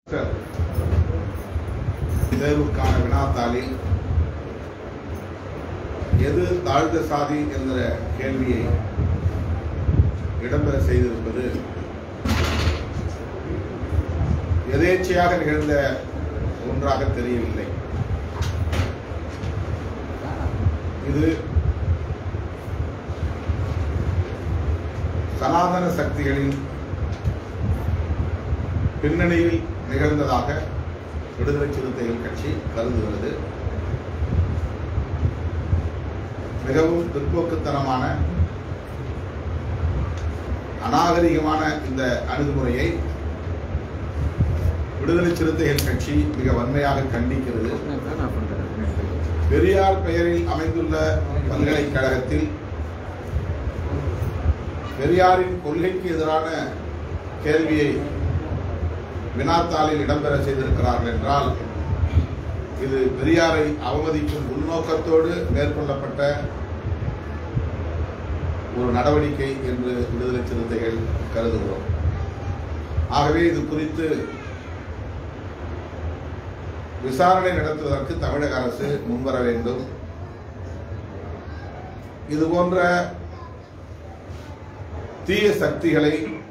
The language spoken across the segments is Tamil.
தேர்வுக்கான வினாத்தாளில் எது தாழ்ந்த சாதி என்ற கேள்வியை இடம்பெற செய்திருப்பது எதேச்சையாக நிகழ்ந்த ஒன்றாக தெரியவில்லை இது சனாதன சக்திகளின் பின்னணியில் நிகழ்ந்ததாக விடுதலை சிறுத்தைகள் கட்சி கருதுகிறது மிகவும் பிற்போக்குத்தனமான அநாகரிகமான இந்த அணுகுமுறையை விடுதலை சிறுத்தைகள் கட்சி மிக வன்மையாக கண்டிக்கிறது பெரியார் பெயரில் அமைந்துள்ள பல்கலைக்கழகத்தில் பெரியாரின் கொள்கைக்கு எதிரான கேள்வியை வினாத்தாளில் இடம்பெற செய்திருக்கிறார்கள் என்றால் இது பெரியாரை அவமதிக்கும் உள்நோக்கத்தோடு மேற்கொள்ளப்பட்ட ஒரு நடவடிக்கை என்று விடுதலை சிறுத்தைகள் கருதுகிறோம் ஆகவே இது குறித்து விசாரணை நடத்துவதற்கு தமிழக அரசு முன்வர வேண்டும் இது போன்ற தீய சக்திகளை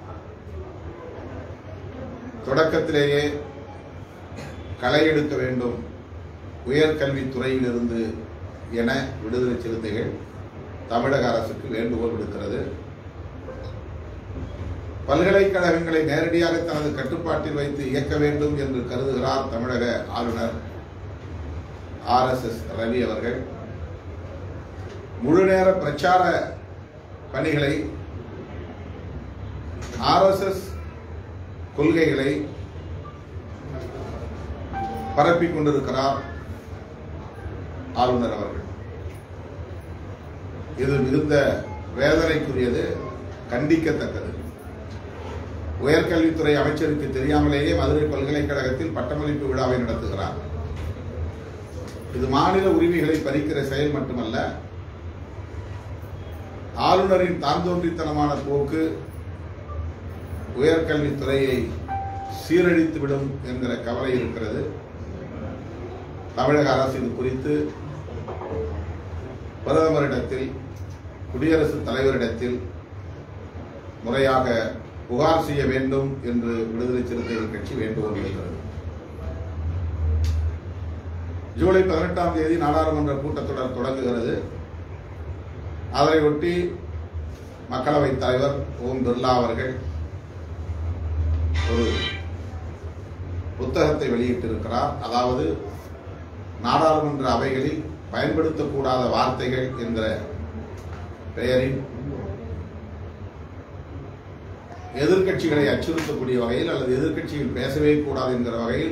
தொடக்கத்திலேயே களை எடுக்க வேண்டும் உயர்கல்வித்துறையில் இருந்து என விடுதலை சிறுத்தைகள் தமிழக அரசுக்கு வேண்டுகோள் விடுக்கிறது பல்கலைக்கழகங்களை நேரடியாக தனது கட்டுப்பாட்டில் வைத்து இயக்க வேண்டும் என்று கருதுகிறார் தமிழக ஆளுநர் ஆர் எஸ் எஸ் ரவி அவர்கள் முழுநேர பிரச்சார பணிகளை ஆர்எஸ்எஸ் கொள்கைகளை பரப்பிக் கொண்டிருக்கிறார் ஆளுநர் அவர்கள் இது மிகுந்த வேதனைக்குரியது கண்டிக்கத்தக்கது உயர்கல்வித்துறை அமைச்சருக்கு தெரியாமலேயே மதுரை பல்கலைக்கழகத்தில் பட்டமளிப்பு விழாவை நடத்துகிறார் இது மாநில உரிமைகளை பறிக்கிற செயல் மட்டுமல்ல ஆளுநரின் தாந்தோன்றித்தனமான போக்கு உயர்கல்வித்துறையை சீரழித்துவிடும் என்கிற கவலை இருக்கிறது தமிழக அரசு இது குறித்து பிரதமரிடத்தில் குடியரசுத் தலைவரிடத்தில் முறையாக புகார் செய்ய வேண்டும் என்று விடுதலை சிறுத்தைகள் கட்சி வேண்டுகோள் வைக்கிறது ஜூலை பதினெட்டாம் தேதி நாடாளுமன்ற கூட்டத்தொடர் தொடங்குகிறது அதனையொட்டி மக்களவைத் தலைவர் ஓம் பிர்லா அவர்கள் ஒரு புத்தகத்தை வெளியிட்டிருக்கிறார் அதாவது நாடாளுமன்ற அவைகளில் பயன்படுத்தக்கூடாத வார்த்தைகள் என்ற பெயரில் எதிர்க்கட்சிகளை அச்சுறுத்தக்கூடிய வகையில் அல்லது எதிர்க்கட்சிகள் பேசவே கூடாது என்கிற வகையில்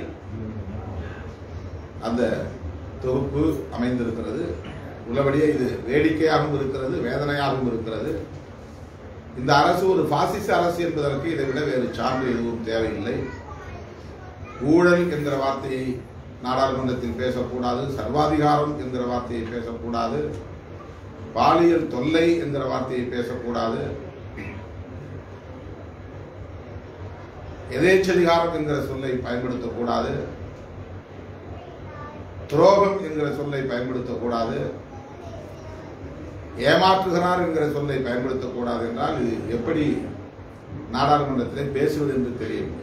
அந்த தொகுப்பு அமைந்திருக்கிறது உள்ளபடியே இது வேடிக்கையாகவும் இருக்கிறது வேதனையாகவும் இருக்கிறது இந்த அரசு ஒரு பாசிச அரசு என்பதற்கு இதை விட வேறு சான்று எதுவும் தேவையில்லை ஊழல் என்கிற வார்த்தையை நாடாளுமன்றத்தில் பேசக்கூடாது சர்வாதிகாரம் என்கிற வார்த்தையை பேசக்கூடாது பாலியல் தொல்லை என்கிற வார்த்தையை பேசக்கூடாது எதேச்சதிகாரம் என்கிற சொல்லை பயன்படுத்தக்கூடாது துரோகம் என்கிற சொல்லை பயன்படுத்தக்கூடாது ஏமாற்றுகிறார் என்கிற சொல்லை பயன்படுத்தக்கூடாது என்றால் இது எப்படி நாடாளுமன்றத்திலே பேசுவது என்று தெரியவில்லை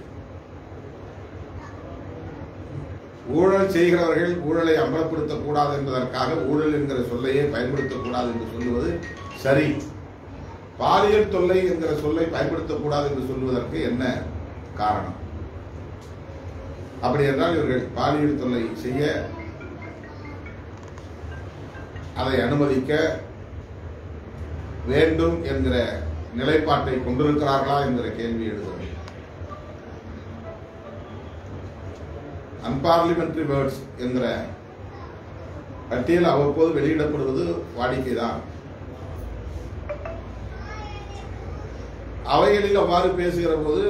ஊழல் செய்கிறவர்கள் ஊழலை அம்பலப்படுத்தக்கூடாது என்பதற்காக ஊழல் என்கிற சொல்லையே பயன்படுத்தக்கூடாது என்று சொல்லுவது சரி பாலியல் தொல்லை என்கிற சொல்லை பயன்படுத்தக்கூடாது என்று சொல்வதற்கு என்ன காரணம் அப்படி என்றால் இவர்கள் பாலியல் தொல்லை செய்ய அதை அனுமதிக்க வேண்டும் என்கிற நிலைப்பாட்டை கொண்டிருக்கிறார்களா என்கிற கேள்வி எழுதுகிறது அன்பார்லிமெண்டரி வேர்ட்ஸ் என்கிற பட்டியல் அவ்வப்போது வெளியிடப்படுவது வாடிக்கைதான் அவைகளில் அவ்வாறு பேசுகிற போது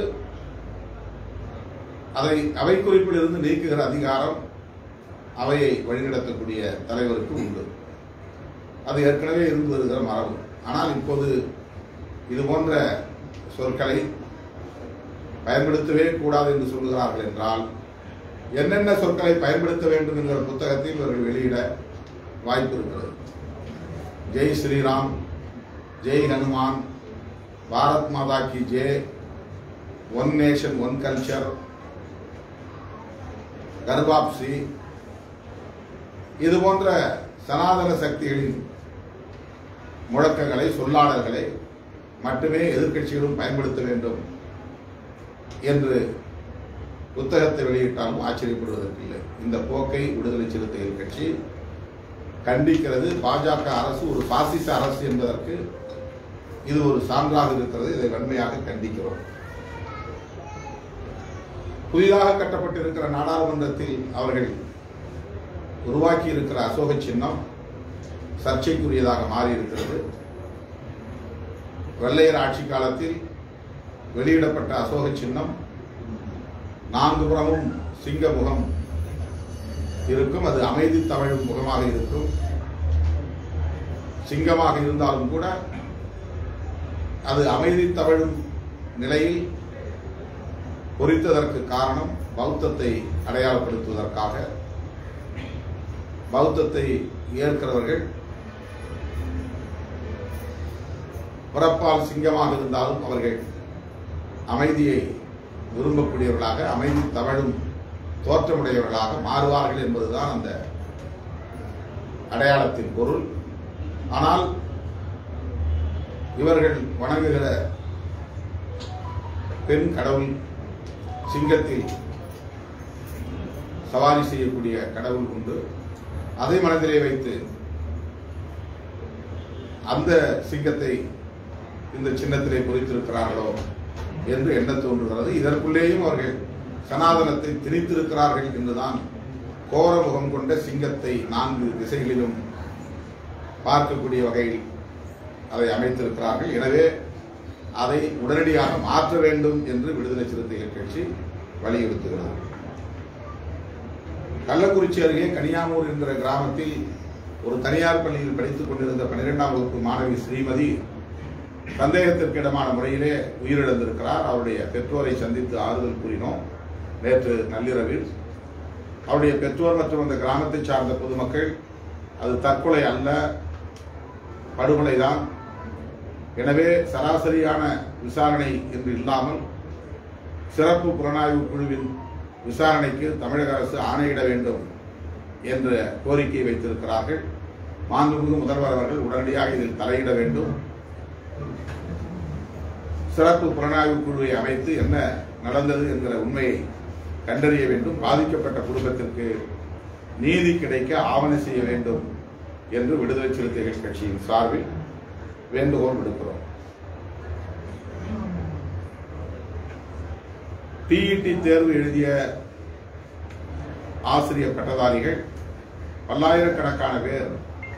அதை அவை குறிப்பில் இருந்து நீக்குகிற அதிகாரம் அவையை வழிநடத்தக்கூடிய தலைவருக்கு உண்டு அது ஏற்கனவே இருந்து வருகிற மரபு ஆனால் இப்போது இது போன்ற சொற்களை பயன்படுத்தவே கூடாது என்று சொல்கிறார்கள் என்றால் என்னென்ன சொற்களை பயன்படுத்த வேண்டும் என்கிற புத்தகத்தில் இவர்கள் வெளியிட வாய்ப்பு இருக்கிறது ஜெய் ஸ்ரீராம் ஜெய் ஹனுமான் பாரத் மாதா கி ஜெய் ஒன் நேஷன் ஒன் கல்ச்சர் கர்பாப்சி இது போன்ற சனாதன சக்திகளின் முழக்கங்களை சொல்லாடல்களை மட்டுமே எதிர்க்கட்சிகளும் பயன்படுத்த வேண்டும் என்று புத்தகத்தை வெளியிட்டாலும் ஆச்சரியப்படுவதற்கில்லை இந்த போக்கை விடுதலை சிறுத்தைகள் கட்சி கண்டிக்கிறது பாஜக அரசு ஒரு பாசிச அரசு என்பதற்கு இது ஒரு சான்றாக இருக்கிறது இதை வன்மையாக கண்டிக்கிறோம் புதிதாக கட்டப்பட்டிருக்கிற நாடாளுமன்றத்தில் அவர்கள் உருவாக்கி இருக்கிற அசோக சின்னம் சர்ச்சைக்குரியதாக மாறி இருக்கிறது வெள்ளையர் ஆட்சி காலத்தில் வெளியிடப்பட்ட அசோக சின்னம் நான்கு புறமும் சிங்க முகம் இருக்கும் அது அமைதி தமிழும் முகமாக இருக்கும் சிங்கமாக இருந்தாலும் கூட அது அமைதி தவழும் நிலையில் பொறித்ததற்கு காரணம் பௌத்தத்தை அடையாளப்படுத்துவதற்காக பௌத்தத்தை ஏற்கிறவர்கள் பிறப்பால் சிங்கமாக இருந்தாலும் அவர்கள் அமைதியை விரும்பக்கூடியவர்களாக அமைதி தவழும் தோற்றமுடையவர்களாக மாறுவார்கள் என்பதுதான் அந்த அடையாளத்தின் பொருள் ஆனால் இவர்கள் வணங்குகிற பெண் கடவுள் சிங்கத்தில் சவாரி செய்யக்கூடிய கடவுள் உண்டு அதை மனதிலே வைத்து அந்த சிங்கத்தை இந்த சின்னத்திலே பொறித்திருக்கிறார்களோ என்று எண்ண தோன்றுகிறது இதற்குள்ளேயும் அவர்கள் சனாதனத்தை திணித்திருக்கிறார்கள் என்றுதான் கோர முகம் கொண்ட சிங்கத்தை நான்கு திசைகளிலும் பார்க்கக்கூடிய வகையில் அதை அமைத்திருக்கிறார்கள் எனவே அதை உடனடியாக மாற்ற வேண்டும் என்று விடுதலை சிறுத்தைகள் கட்சி வலியுறுத்துகிறது கள்ளக்குறிச்சி அருகே கனியாமூர் என்கிற கிராமத்தில் ஒரு தனியார் பள்ளியில் படித்துக் கொண்டிருந்த பன்னிரெண்டாம் வகுப்பு மாணவி ஸ்ரீமதி சந்தேகத்திற்கிடமான முறையிலே உயிரிழந்திருக்கிறார் அவருடைய பெற்றோரை சந்தித்து ஆறுதல் கூறினோம் நேற்று நள்ளிரவில் அவருடைய பெற்றோர் மற்றும் அந்த கிராமத்தை சார்ந்த பொதுமக்கள் அது தற்கொலை அல்ல படுகொலைதான் எனவே சராசரியான விசாரணை என்று இல்லாமல் சிறப்பு புலனாய்வு குழுவின் விசாரணைக்கு தமிழக அரசு ஆணையிட வேண்டும் என்ற கோரிக்கை வைத்திருக்கிறார்கள் மாண்புமிகு முதல்வர் அவர்கள் உடனடியாக இதில் தலையிட வேண்டும் சிறப்பு புலனாய்வு குழுவை அமைத்து என்ன நடந்தது என்கிற உண்மையை கண்டறிய வேண்டும் பாதிக்கப்பட்ட குடும்பத்திற்கு நீதி கிடைக்க ஆவண செய்ய வேண்டும் என்று விடுதலை சிறுத்தைகள் கட்சியின் சார்பில் வேண்டுகோள் விடுக்கிறோம் டிஇடி தேர்வு எழுதிய ஆசிரியர் பட்டதாரிகள் பல்லாயிரக்கணக்கான பேர்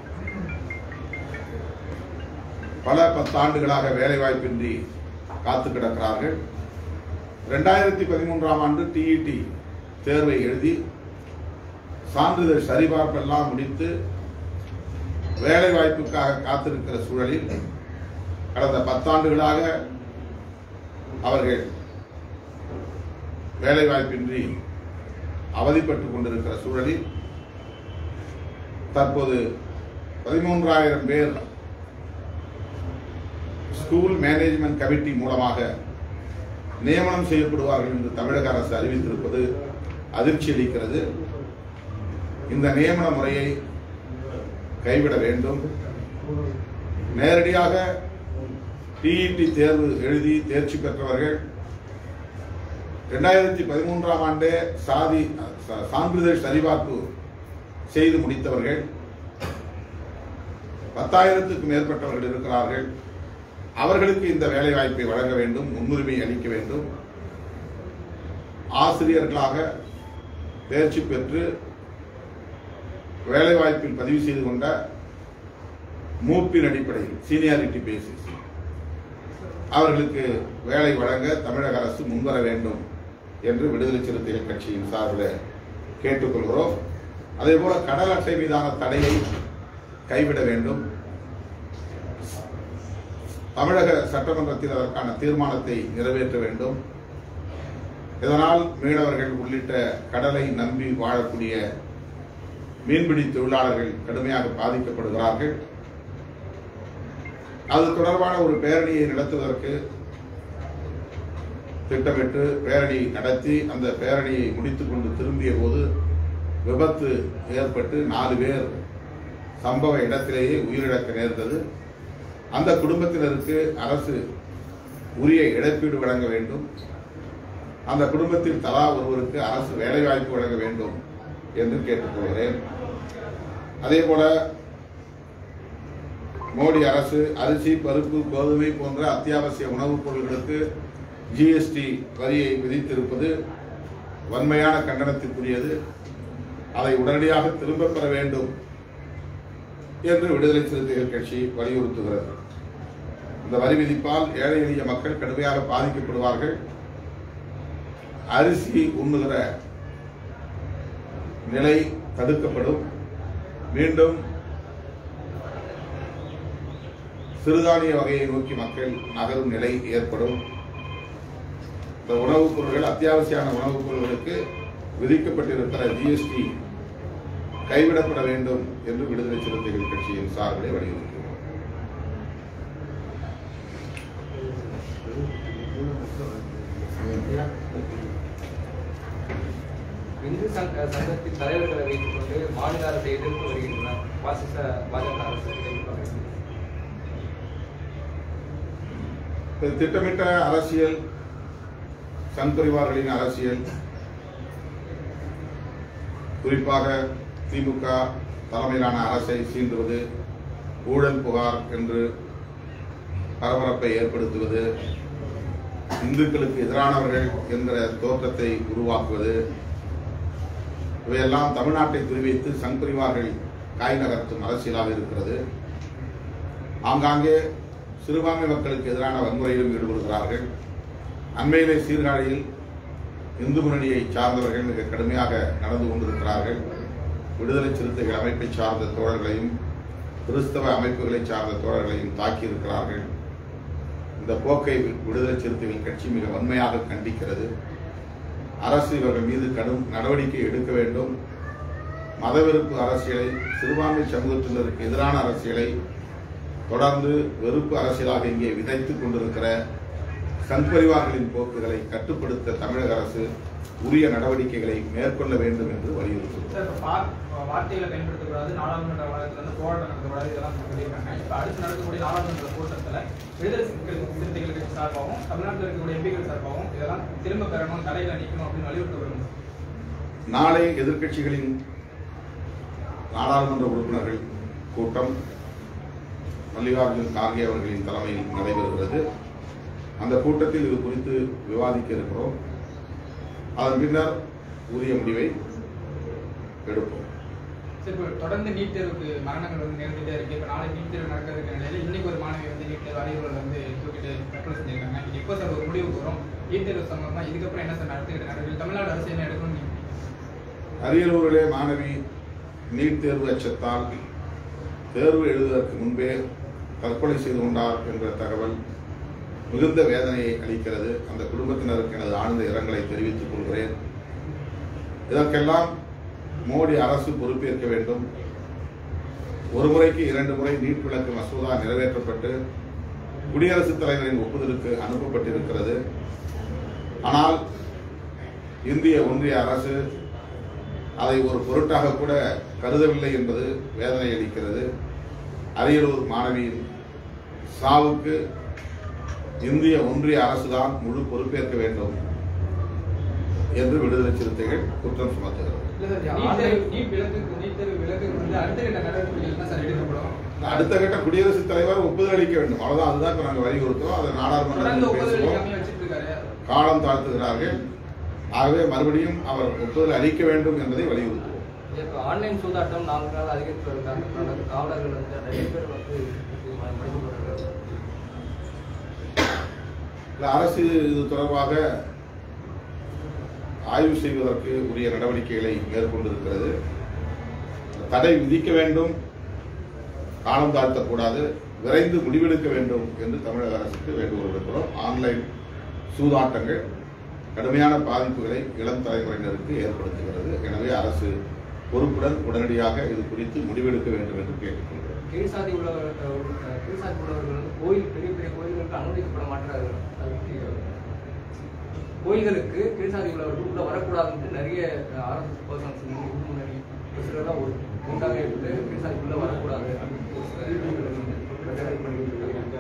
பல பத்தாண்டுகளாக வேலைவாய்ப்பின்றி காத்து கிடக்கிறார்கள் ரெண்டாயிரத்தி பதிமூன்றாம் ஆண்டு டிஇடி தேர்வை எழுதி சான்றிதழ் சரிபார்ப்பெல்லாம் முடித்து வேலை வாய்ப்புக்காக காத்திருக்கிற சூழலில் கடந்த பத்தாண்டுகளாக அவர்கள் வேலை வாய்ப்பின்றி அவதிப்பட்டுக் கொண்டிருக்கிற சூழலில் தற்போது பதிமூன்றாயிரம் பேர் ஸ்கூல் மேனேஜ்மெண்ட் கமிட்டி மூலமாக நியமனம் செய்யப்படுவார்கள் என்று தமிழக அரசு அறிவித்திருப்பது அதிர்ச்சி அளிக்கிறது இந்த நியமன முறையை கைவிட வேண்டும் நேரடியாக டிஇடி தேர்வு எழுதி தேர்ச்சி பெற்றவர்கள் இரண்டாயிரத்தி பதிமூன்றாம் ஆண்டே சாதி சா- சான்றிதழ் சரிபார்ப்பு செய்து முடித்தவர்கள் பத்தாயிரத்துக்கு மேற்பட்டவர்கள் இருக்கிறார்கள் அவர்களுக்கு இந்த வேலை வாய்ப்பை வழங்க வேண்டும் முன்னுரிமை அளிக்க வேண்டும் ஆசிரியர்களாக தேர்ச்சி பெற்று வேலை வாய்ப்பில் பதிவு செய்து கொண்ட மூப்பின் அடிப்படையில் சீனியாரிட்டி பேசிஸ் அவர்களுக்கு வேலை வழங்க தமிழக அரசு முன்வர வேண்டும் என்று விடுதலை சிறுத்தைகள் கட்சியின் சார்பில் கேட்டுக்கொள்கிறோம் அதே போல கடல் அட்டை மீதான தடையை கைவிட வேண்டும் தமிழக சட்டமன்றத்தில் அதற்கான தீர்மானத்தை நிறைவேற்ற வேண்டும் இதனால் மீனவர்கள் உள்ளிட்ட கடலை நம்பி வாழக்கூடிய மீன்பிடி தொழிலாளர்கள் கடுமையாக பாதிக்கப்படுகிறார்கள் அது தொடர்பான ஒரு பேரணியை நடத்துவதற்கு திட்டமிட்டு பேரணி நடத்தி அந்த பேரணியை முடித்துக் கொண்டு திரும்பிய போது விபத்து ஏற்பட்டு நாலு பேர் சம்பவ இடத்திலேயே உயிரிழக்க நேர்ந்தது அந்த குடும்பத்தினருக்கு அரசு உரிய இழப்பீடு வழங்க வேண்டும் அந்த குடும்பத்தில் தலா ஒருவருக்கு அரசு வேலைவாய்ப்பு வழங்க வேண்டும் என்று கேட்டுக்கொள்கிறேன் அதே போல மோடி அரசு அரிசி பருப்பு கோதுமை போன்ற அத்தியாவசிய உணவுப் பொருட்களுக்கு ஜிஎஸ்டி வரியை விதித்திருப்பது வன்மையான கண்டனத்திற்குரியது அதை உடனடியாக திரும்பப் பெற வேண்டும் என்று விடுதலை சிறுத்தைகள் கட்சி வலியுறுத்துகிறது இந்த வரி விதிப்பால் ஏழை எளிய மக்கள் கடுமையாக பாதிக்கப்படுவார்கள் அரிசி உண்ணுகிற நிலை தடுக்கப்படும் மீண்டும் சிறுதானிய வகையை நோக்கி மக்கள் நகரும் நிலை ஏற்படும் இந்த உணவுப் பொருட்கள் அத்தியாவசியமான உணவுப் பொருட்களுக்கு விதிக்கப்பட்டிருக்கிற ஜிஎஸ்டி கைவிடப்பட வேண்டும் என்று விடுதலை சிறுத்தைகள் கட்சியின் சார்பிலே வலியுறுத்துகிறோம் இந்து சங்க சங்கத்தின் தலைவர்களை வைத்துக் கொண்டு மாநில அரசை எதிர்த்து வருகின்றன பாசிச பாஜக அரசு எதிர்ப்பு இது திட்டமிட்ட அரசியல் சங் பரிவார்களின் அரசியல் குறிப்பாக திமுக தலைமையிலான அரசை சீண்டுவது ஊழல் புகார் என்று பரபரப்பை ஏற்படுத்துவது இந்துக்களுக்கு எதிரானவர்கள் என்கிற தோற்றத்தை உருவாக்குவது இவையெல்லாம் தமிழ்நாட்டை குறிவைத்து சங் பரிவார்கள் காய் நகர்த்தும் அரசியலாக இருக்கிறது ஆங்காங்கே சிறுபான்மை மக்களுக்கு எதிரான வன்முறையிலும் ஈடுபடுகிறார்கள் அண்மையிலே சீர்காழியில் இந்து முன்னணியை சார்ந்தவர்கள் மிக கடுமையாக நடந்து கொண்டிருக்கிறார்கள் விடுதலை சிறுத்தைகள் அமைப்பை சார்ந்த தோழர்களையும் கிறிஸ்தவ அமைப்புகளை சார்ந்த தோழர்களையும் தாக்கியிருக்கிறார்கள் இந்த போக்கை விடுதலை சிறுத்தைகள் கட்சி மிக வன்மையாக கண்டிக்கிறது அரசு இவர்கள் மீது கடும் நடவடிக்கை எடுக்க வேண்டும் மதவெறுப்பு அரசியலை சிறுபான்மை சமூகத்தினருக்கு எதிரான அரசியலை தொடர்ந்து வெறுப்பு அரசியலாக இங்கே விதைத்துக் கொண்டிருக்கிற சங்பரிவார்களின் போக்குகளை கட்டுப்படுத்த தமிழக அரசு உரிய நடவடிக்கைகளை மேற்கொள்ள வேண்டும் என்று வலியுறுத்துகிறது சார், இப்ப பா- வார்த்தைகளை பயன்படுத்தக்கூடாது நாடாளுமன்ற வளாகத்துல இருந்து போராட்டம் நடத்தக்கூடாது இதெல்லாம் சொல்லியிருக்காங்க இப்ப அடுத்து நடக்கக்கூடிய நாடாளுமன்ற கூட்டத்துல விடுதலை சிறுத்தைகள் சிறுத்தைகள் கட்சி சார்பாகவும் தமிழ்நாட்டில் இருக்கக்கூடிய எம்பிக்கள் சார்பாகவும் இதெல்லாம் திரும்ப பெறணும் தடைகளை நீக்கணும் அப்படின்னு வலியுறுத்தப்படும் நாளை எதிர்க்கட்சிகளின் நாடாளுமன்ற உறுப்பினர்கள் கூட்டம் மல்லிகார்ஜுன் கார்கே அவர்களின் தலைமையில் நடைபெறுகிறது அந்த கூட்டத்தில் இது குறித்து விவாதிக்க இருக்கிறோம் அதன் பின்னர் உரிய முடிவை எடுப்போம் சரி இப்போ தொடர்ந்து நீட் தேர்வுக்கு மரணங்கள் வந்து நேர்ந்துட்டே இருக்கு இப்போ நாளை நீட் தேர்வு நடக்க இருக்கிற நிலையில இன்னைக்கு ஒரு மாணவி வந்து நீட் தேர்வு அறிவுறுவல் வந்து தூக்கிட்டு தற்கொலை செஞ்சிருக்காங்க இது எப்போ சார் ஒரு முடிவுக்கு வரும் நீட் தேர்வு சம்பந்தமா இதுக்கப்புறம் என்ன சார் நடத்திக்கிட்டு நடக்குது தமிழ்நாடு அரசு என்ன எடுக்கணும் நீங்க அரியலூரிலே மாணவி நீட் தேர்வு அச்சத்தால் தேர்வு எழுதுவதற்கு முன்பே தற்கொலை செய்து கொண்டார் என்ற தகவல் மிகுந்த வேதனையை அளிக்கிறது அந்த குடும்பத்தினருக்கு எனது ஆழ்ந்த இரங்கலை தெரிவித்துக் கொள்கிறேன் இதற்கெல்லாம் மோடி அரசு பொறுப்பேற்க வேண்டும் ஒரு முறைக்கு இரண்டு முறை நீட் விளக்கு மசோதா நிறைவேற்றப்பட்டு குடியரசுத் தலைவரின் ஒப்புதலுக்கு அனுப்பப்பட்டிருக்கிறது ஆனால் இந்திய ஒன்றிய அரசு அதை ஒரு பொருட்டாக கூட கருதவில்லை என்பது வேதனை அளிக்கிறது அரியலூர் மாணவியின் சாவுக்கு இந்திய ஒன்றிய அரசுதான் முழு பொறுப்பேற்க வேண்டும் என்று விடுதலை சிறுத்தைகள் குற்றம் சுமத்துகிறது இல்ல சார் நீட் தேர்வு நீட் விலக்கு நீட் தேர்வு விலக்கு வந்து அடுத்த கட்ட நடவடிக்கைகள் தான் சார் எடுக்கப்படும் அடுத்த கட்ட குடியரசுத் தலைவர் ஒப்புதல் அளிக்க வேண்டும் அவ்வளவுதான் அதுதான் இப்ப நாங்கள் வலியுறுத்துறோம் அதை தொடர்ந்து நாடாளுமன்றத்தில் ஒப்புதல் பேசுவோம் அளிக்காம வச்சிட்டு இருக்காரு காலம் தாழ்த்துகிறார்கள் ஆகவே மறுபடியும் அவர் ஒப்புதல் அளிக்க வேண்டும் என்பதை வலியுறுத்துவோம் இப்போ ஆன்லைன் சூதாட்டம் நான்கு நாள் அதிகரித்து வரும் காரணத்தினால காவலர்கள் வந்து நிறைய பேர் வந்து இது மடிந்து போகிறார்கள் இந்த அரசு இது தொடர்பாக ஆய்வு செய்வதற்கு உரிய நடவடிக்கைகளை மேற்கொண்டிருக்கிறது தடை விதிக்க வேண்டும் காலம் தாழ்த்தக்கூடாது விரைந்து முடிவெடுக்க வேண்டும் என்று தமிழக அரசுக்கு வேண்டுகோள் இருக்கிறோம் ஆன்லைன் சூதாட்டங்கள் கடுமையான பாதிப்புகளை இளம் தலைமுறையினருக்கு ஏற்படுத்துகிறது எனவே அரசு பொறுப்புடன் உடனடியாக இது குறித்து முடிவெடுக்க வேண்டும் என்று கேட்டுக்கொள்கிறேன் கீழ்சாதி உள்ளவர் அஹ், கீழ்சாதி உள்ளவர்கள் வந்து கோயில் பெரிய பெரிய கோயில்களுக்கு அனுமதிக்கப்பட மாட்டார்கள் அதை பற்றி கோயில்களுக்கு கீழ்சாதி உள்ளவர்கள் உள்ள வரக்கூடாதுன்னு நிறைய ஆர்எஸ்எஸ் பர்சன்ஸ் முன்னாடி ஒரு சிலர்லாம் ஒரு உண்டாக இருந்து கீழ்சாதி உள்ள வரக்கூடாது அப்படின்னு ஒரு சில இடங்கள் வந்து பிரச்சாரம் பண்ணிட்டு இருக்காங்க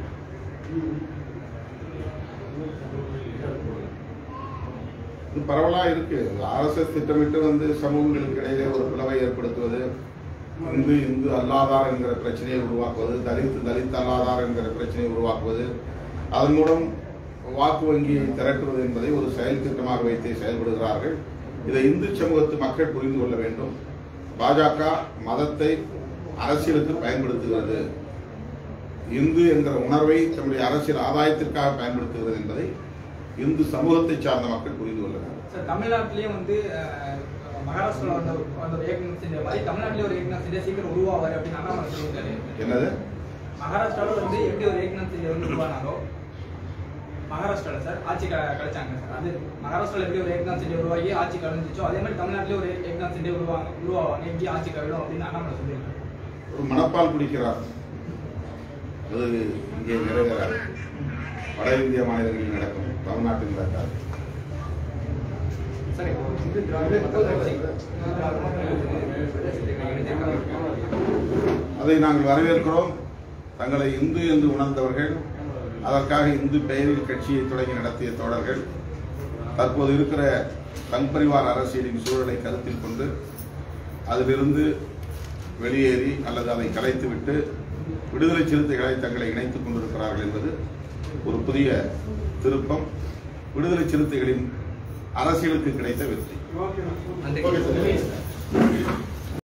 இது பரவலா இருக்கு ஆர்எஸ்எஸ் திட்டமிட்டு வந்து சமூகங்களுக்கு இடையிலே ஒரு பிளவை ஏற்படுத்துவது இந்து இந்து அல்லாதார் என்கிற பிரச்சனையை உருவாக்குவது தலித் தலித் அல்லாதார் என்கிற பிரச்சனையை உருவாக்குவது அதன் மூலம் வாக்கு வங்கியை திரட்டுவது என்பதை ஒரு செயல் திட்டமாக வைத்தே செயல்படுகிறார்கள் இதை இந்து சமூகத்து மக்கள் புரிந்து கொள்ள வேண்டும் பாஜக மதத்தை அரசியலுக்கு பயன்படுத்துகிறது இந்து என்கிற உணர்வை தம்முடைய அரசியல் ஆதாயத்திற்காக பயன்படுத்துகிறது என்பதை இந்து சமூகத்தை சார்ந்த மக்கள் புரிந்து கொள்ள வேண்டும் சார் தமிழ்நாட்டிலேயே வந்து அஹ், மகாராஷ்டிரால வந்து ஒரு- வந்து ஒரு ஏக்நாத் சிண்டே மாதிரி தமிழ்நாட்டிலே ஒரு ஏக்நாத் சிண்டே சீக்கிரம் உருவாவாரு அப்படின்னு அண்ணாமலை சொல்லியிருக்காரு என்னது மகாராஷ்டிரால வந்து எப்படி ஒரு ஏக்நாத் சிண்டே வந்து உருவானாரோ மகாராஷ்டிரால சார் ஆட்சி க- கிடைச்சாங்க சார் அது மகாராஷ்டிரால எப்படி ஒரு ஏக்நாத் சிண்டே உருவாகி ஆட்சி கலைஞ்சிச்சோ அதே மாதிரி தமிழ்நாட்டிலே ஒரு ஏக்நாத் சிண்டே உருவாங்க உருவாவாங்க எப்படி ஆட்சி கவிழும் அப்படின்னு அண்ணாமலை சொல்லியிருக்காரு ஒரு மனப்பால் குடிக்கிறார் அது இங்கே நிறைவேறாது வட இந்திய மாநிலங்களில் நடக்கும் தமிழ்நாட்டில் நடக்காது சரி இப்போ இந்து திராவிட மக்கள் கட்சி இந்து திராவிட மக்கள் கட்சி பிரதேசத்தை இணைஞ்சிருக்காங்க அதை நாங்கள் வரவேற்கிறோம் தங்களை இந்து என்று உணர்ந்தவர்கள் அதற்காக இந்து பெயரில் கட்சியை தொடங்கி நடத்திய தோழர்கள் தற்போது இருக்கிற தன் பரிவார் அரசியலின் சூழலை கருத்தில் கொண்டு அதிலிருந்து வெளியேறி அல்லது அதை கலைத்துவிட்டு விடுதலை சிறுத்தைகளை தங்களை இணைத்துக் கொண்டிருக்கிறார்கள் என்பது ஒரு புதிய திருப்பம் விடுதலை சிறுத்தைகளின் அரசியலுக்கு கிடைத்த வெற்றி நன்றி ஓகே சார்.